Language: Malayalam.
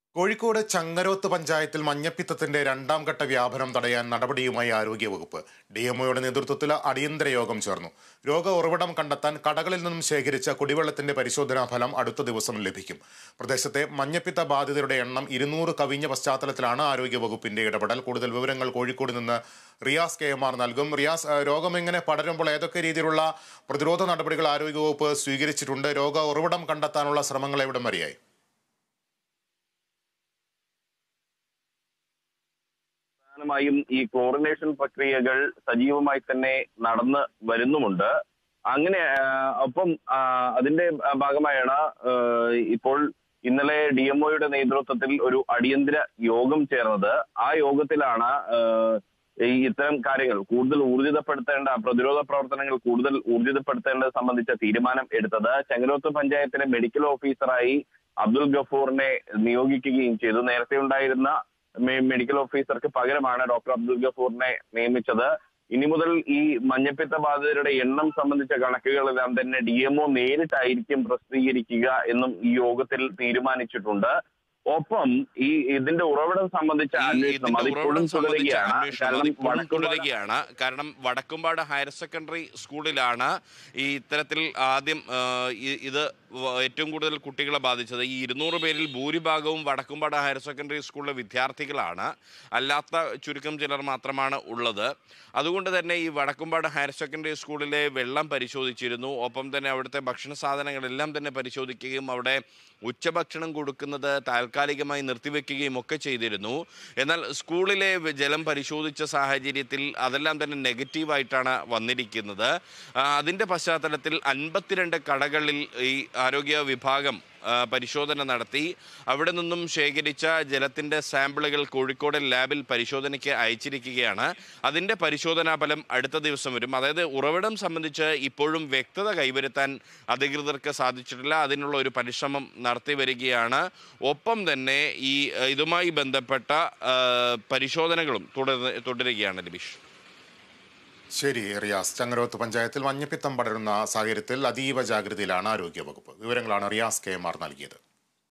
കോഴിക്കോട് ചങ്ങരോത്ത് പഞ്ചായത്തിൽ മഞ്ഞപ്പിത്തത്തിന്റെ രണ്ടാം ഘട്ട വ്യാപനം തടയാൻ നടപടിയുമായി ആരോഗ്യവകുപ്പ് ഡി എംഒയുടെ നേതൃത്വത്തിൽ അടിയന്തര യോഗം ചേർന്നു രോഗ ഉറവിടം കണ്ടെത്താൻ കടകളിൽ നിന്നും ശേഖരിച്ച കുടിവെള്ളത്തിന്റെ പരിശോധനാ ഫലം അടുത്ത ദിവസം ലഭിക്കും പ്രദേശത്തെ മഞ്ഞപ്പിത്ത ബാധിതരുടെ എണ്ണം ഇരുന്നൂറ് കവിഞ്ഞ പശ്ചാത്തലത്തിലാണ് ആരോഗ്യവകുപ്പിന്റെ ഇടപെടൽ കൂടുതൽ വിവരങ്ങൾ കോഴിക്കോട് നിന്ന് റിയാസ് കെ എം ആർ നൽകും റിയാസ് ആ, രോഗം എങ്ങനെ പടരുമ്പോൾ ഏതൊക്കെ രീതിയിലുള്ള പ്രതിരോധ നടപടികൾ ആരോഗ്യവകുപ്പ് സ്വീകരിച്ചിട്ടുണ്ട് രോഗ ഉറവിടം കണ്ടെത്താനുള്ള ശ്രമങ്ങൾ എവിടം വരെയായി പ്രധാനമായും ഈ ക്ലോറിനേഷൻ പ്രക്രിയകൾ സജീവമായി തന്നെ നടന്ന് വരുന്നുമുണ്ട് അങ്ങനെ ആ, ഒപ്പം ആ, അതിന്റെ ഭാഗമായാണ് ആ, ഇപ്പോൾ ഇന്നലെ ഡി എംഒയുടെ നേതൃത്വത്തിൽ ഒരു അടിയന്തര യോഗം ചേർന്നത് ആ യോഗത്തിലാണ് ആ, ഈ ഇത്തരം കാര്യങ്ങൾ കൂടുതൽ ഊർജിതപ്പെടുത്തേണ്ട പ്രതിരോധ പ്രവർത്തനങ്ങൾ കൂടുതൽ ഊർജിതപ്പെടുത്തേണ്ടത് സംബന്ധിച്ച തീരുമാനം എടുത്തത് ചെങ്ങരോത്ത് പഞ്ചായത്തിലെ മെഡിക്കൽ ഓഫീസറായി അബ്ദുൽ ഗഫൂറിനെ നിയോഗിക്കുകയും ചെയ്തു നേരത്തെ ഉണ്ടായിരുന്ന മെ- മെഡിക്കൽ ഓഫീസർക്ക് പകരമാണ് ഡോക്ടർ അബ്ദുൽ ഗഫൂറിനെ നിയമിച്ചത് ഇനി മുതൽ ഈ മഞ്ഞപ്പിത്ത ബാധിതരുടെ എണ്ണം സംബന്ധിച്ച കണക്കുകളെല്ലാം തന്നെ ഡി എംഒ നേരിട്ടായിരിക്കും പ്രസിദ്ധീകരിക്കുക എന്നും ഈ യോഗത്തിൽ തീരുമാനിച്ചിട്ടുണ്ട് ഒപ്പം ഈ ഇതിന്റെ ഉറവിടം സംബന്ധിച്ച ഈ അന്വേഷണം ഇതിന്റെ അതിപ്പോഴും ഉറവിടം സംബന്ധിച്ച തുടരുകയാണ് അന്വേഷണം കാരണം അതിപ്പോഴും വടക്കുംപാട് തുടരുകയാണ് കാരണം വടക്കുംപാട് ഹയർ സെക്കൻഡറി സ്കൂളിലാണ് ഈ ഇത്തരത്തിൽ ആദ്യം ആ, ഇ- ഇത് വ- ഏറ്റവും കൂടുതൽ കുട്ടികളെ ബാധിച്ചത് ഈ ഇരുന്നൂറ് പേരിൽ ഭൂരിഭാഗവും വടക്കുംപാട് ഹയർ സെക്കൻഡറി സ്കൂളിലെ വിദ്യാർത്ഥികളാണ് അല്ലാത്ത ചുരുക്കം ചിലർ മാത്രമാണ് ഉള്ളത് അതുകൊണ്ട് തന്നെ ഈ വടക്കുംപാട് ഹയർ സെക്കൻഡറി സ്കൂളിലെ വെള്ളം പരിശോധിച്ചിരുന്നു ഒപ്പം തന്നെ അവിടുത്തെ ഭക്ഷണ സാധനങ്ങളെല്ലാം തന്നെ പരിശോധിക്കുകയും അവിടെ ഉച്ചഭക്ഷണം കൊടുക്കുന്നത് താൽക്കാലികമായി നിർത്തിവെക്കുകയും ഒക്കെ ചെയ്തിരുന്നു എന്നാൽ സ്കൂളിലെ വെ- ജലം പരിശോധിച്ച സാഹചര്യത്തിൽ അതെല്ലാം തന്നെ നെഗറ്റീവായിട്ടാണ് വന്നിരിക്കുന്നത് ആ, അതിൻ്റെ പശ്ചാത്തലത്തിൽ അൻപത്തിരണ്ട് കടകളിൽ ഈ ആരോഗ്യ വിഭാഗം ആ, പരിശോധന നടത്തി അവിടെ നിന്നും ശേഖരിച്ച ജലത്തിൻ്റെ സാമ്പിളുകൾ കോഴിക്കോട് ലാബിൽ പരിശോധനയ്ക്ക് അയച്ചിരിക്കുകയാണ് അതിൻ്റെ പരിശോധനാ ഫലം അടുത്ത ദിവസം വരും അതായത് ഉറവിടം സംബന്ധിച്ച് ഇപ്പോഴും വ്യക്തത കൈവരുത്താൻ അധികൃതർക്ക് സാധിച്ചിട്ടില്ല അതിനുള്ള ഒരു പരിശ്രമം നടത്തി വരികയാണ് ഒപ്പം തന്നെ ഈ ആ, ഇതുമായി ബന്ധപ്പെട്ട ആ, പരിശോധനകളും തുടർന്ന് തുടരുകയാണ് ലബീഷ് ശരി റിയാസ് ചങ്ങരോത്ത് പഞ്ചായത്തിൽ മഞ്ഞപ്പിത്തം പടരുന്ന സാഹചര്യത്തിൽ അതീവ ജാഗ്രതയിലാണ് ആരോഗ്യവകുപ്പ് വിവരങ്ങളാണ് റിയാസ് കെ എം ആർ നൽകിയത്